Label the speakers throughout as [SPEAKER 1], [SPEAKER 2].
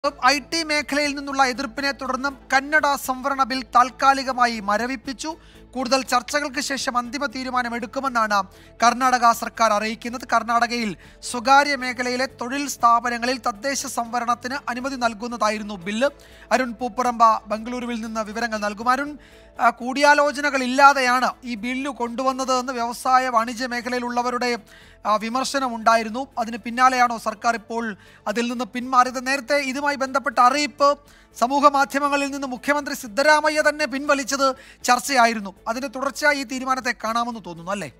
[SPEAKER 1] I T മേഖലയിൽ നിന്നുള്ള എതിർപ്പിനെ തുടർന്ന് കന്നഡ സംവരണ ബിൽ താൽക്കാലികമായി മരവിപ്പിച്ചു കൂടുതൽ ചർച്ചകൾക്ക് ശേഷം അന്തിമ തീരുമാനമെടുക്കുമെന്നാണ് കർണാടക സർക്കാർ അറിയിക്കുന്നത് കർണാടകയിൽ സ്വകാര്യ മേഖലയിലെ തൊഴിൽ സ്ഥാപനങ്ങളിൽ തദ്ദേശ സംവരണത്തിന് അനുമതി നൽകുന്നതായിരുന്നു ബില്ല് അരുൺ പൂപ്പറമ്പ ബംഗളൂരുവിൽ നിന്ന് വിവരങ്ങൾ നൽകും അരുൺ ആ, കൂടിയാലോചനകളില്ലാതെയാണ് ഈ ബില്ല് കൊണ്ടുവന്നത് എന്ന് വ്യവസായ വാണിജ്യ മേഖലയിലുള്ളവരുടെ ആ, വിമർശനമുണ്ടായിരുന്നു അതിന് പിന്നാലെയാണോ സർക്കാർ ഇപ്പോൾ അതിൽ നിന്ന് പിന്മാറിയത് നേരത്തെ ഇതുമായി ബന്ധപ്പെട്ട അറിയിപ്പ് സമൂഹ മാധ്യമങ്ങളിൽ നിന്ന് മുഖ്യമന്ത്രി സിദ്ധരാമയ്യ തന്നെ പിൻവലിച്ചത് ചർച്ചയായിരുന്നു അതിന്റെ തുടർച്ചയായി ഈ തീരുമാനത്തെ കാണാമെന്ന് തോന്നുന്നു അല്ലേ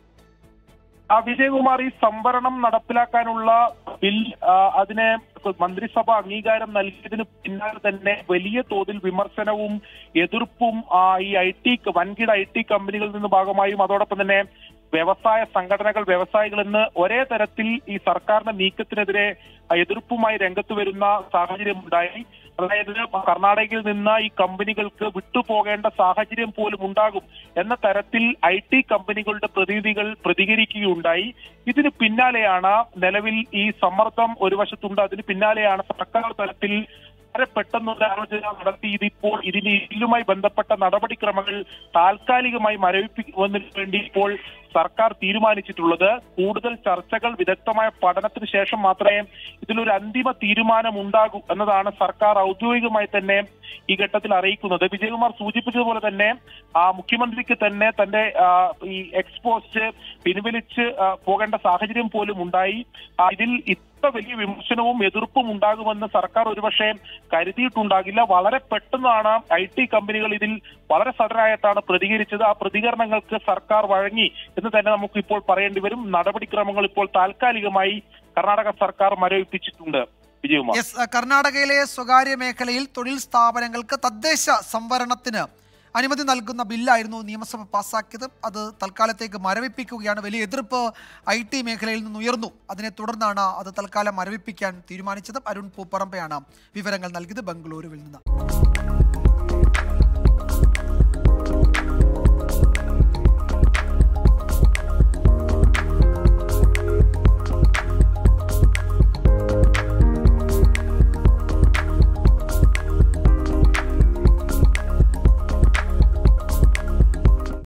[SPEAKER 2] ആ വിജയകുമാർ ഈ സംവരണം നടപ്പിലാക്കാനുള്ള ബിൽ ആ, അതിന് മന്ത്രിസഭ അംഗീകാരം നൽകിയതിന് പിന്നാലെ തന്നെ വലിയ തോതിൽ വിമർശനവും എതിർപ്പും ആ, ഈ ഐ ടി വൻകിട ഐ ടി കമ്പനികളിൽ നിന്ന് ഭാഗമായും അതോടൊപ്പം തന്നെ വ്യവസായ സംഘടനകൾ വ്യവസായികൾ എന്ന് ഒരേ തരത്തിൽ ഈ സർക്കാരിന്റെ നീക്കത്തിനെതിരെ എതിർപ്പുമായി രംഗത്ത് വരുന്ന സാഹചര്യം ഉണ്ടായി അതായത് കർണാടകയിൽ നിന്ന് ഈ കമ്പനികൾക്ക് വിട്ടുപോകേണ്ട സാഹചര്യം പോലും ഉണ്ടാകും എന്ന തരത്തിൽ ഐ ടി കമ്പനികളുടെ പ്രതിനിധികൾ പ്രതികരിക്കുകയുണ്ടായി ഇതിന് പിന്നാലെയാണ് നിലവിൽ ഈ സമ്മർദ്ദം ഒരു വശത്തുണ്ട് അതിന് പിന്നാലെയാണ് സർക്കാർ തലത്തിൽ വളരെ പെട്ടെന്ന് ഒരു ആലോചന നടത്തി ഇതിപ്പോൾ ഇതിന് ഇതിലുമായി ബന്ധപ്പെട്ട നടപടിക്രമങ്ങൾ താൽക്കാലികമായി മരവിപ്പിക്കുന്നതിന് വേണ്ടി ഇപ്പോൾ സർക്കാർ തീരുമാനിച്ചിട്ടുള്ളത് കൂടുതൽ ചർച്ചകൾ വിദഗ്ധമായ പഠനത്തിന് ശേഷം മാത്രമേ ഇതിലൊരു അന്തിമ തീരുമാനം ഉണ്ടാകൂ എന്നതാണ് സർക്കാർ ഔദ്യോഗികമായി തന്നെ ഈ ഘട്ടത്തിൽ അറിയിക്കുന്നത് വിജയകുമാർ സൂചിപ്പിച്ചതുപോലെ തന്നെ ആ മുഖ്യമന്ത്രിക്ക് തന്നെ തന്റെ ആ, ഈ എക്സ്പോസ്റ്റ് പിൻവലിച്ച് ആ, പോകേണ്ട സാഹചര്യം പോലും ഉണ്ടായി ആ, ഇതിൽ ഇത്ര വലിയ വിമർശനവും എതിർപ്പും ഉണ്ടാകുമെന്ന് സർക്കാർ ഒരുപക്ഷെ കരുതിയിട്ടുണ്ടാകില്ല വളരെ പെട്ടെന്നാണ് ഐ ടി കമ്പനികൾ ഇതിൽ വളരെ സഡനായിട്ടാണ് പ്രതികരിച്ചത് ആ പ്രതികരണങ്ങൾക്ക് സർക്കാർ വഴങ്ങി എന്ന് തന്നെ നമുക്ക് ഇപ്പോൾ പറയേണ്ടി വരും നടപടിക്രമങ്ങൾ ഇപ്പോൾ താൽക്കാലികമായി കർണാടക സർക്കാർ മരവിപ്പിച്ചിട്ടുണ്ട് വിജയകുമാർ
[SPEAKER 1] യെസ് ആ, കർണാടകയിലെ സ്വകാര്യ മേഖലയിൽ തൊഴിൽ സ്ഥാപനങ്ങൾക്ക് തദ്ദേശ സംവരണത്തിന് അനുമതി നൽകുന്ന ബില്ലായിരുന്നു നിയമസഭ പാസ്സാക്കിയത് അത് തൽക്കാലത്തേക്ക് മരവിപ്പിക്കുകയാണ് വലിയ എതിർപ്പ് ഐ ടി മേഖലയിൽ നിന്ന് ഉയർന്നു അതിനെ തുടർന്നാണ് അത് തൽക്കാലം മരവിപ്പിക്കാൻ തീരുമാനിച്ചത് അരുൺ പൂപ്പറമ്പയാണ് വിവരങ്ങൾ നൽകിയത് ബംഗളൂരുവിൽ നിന്ന്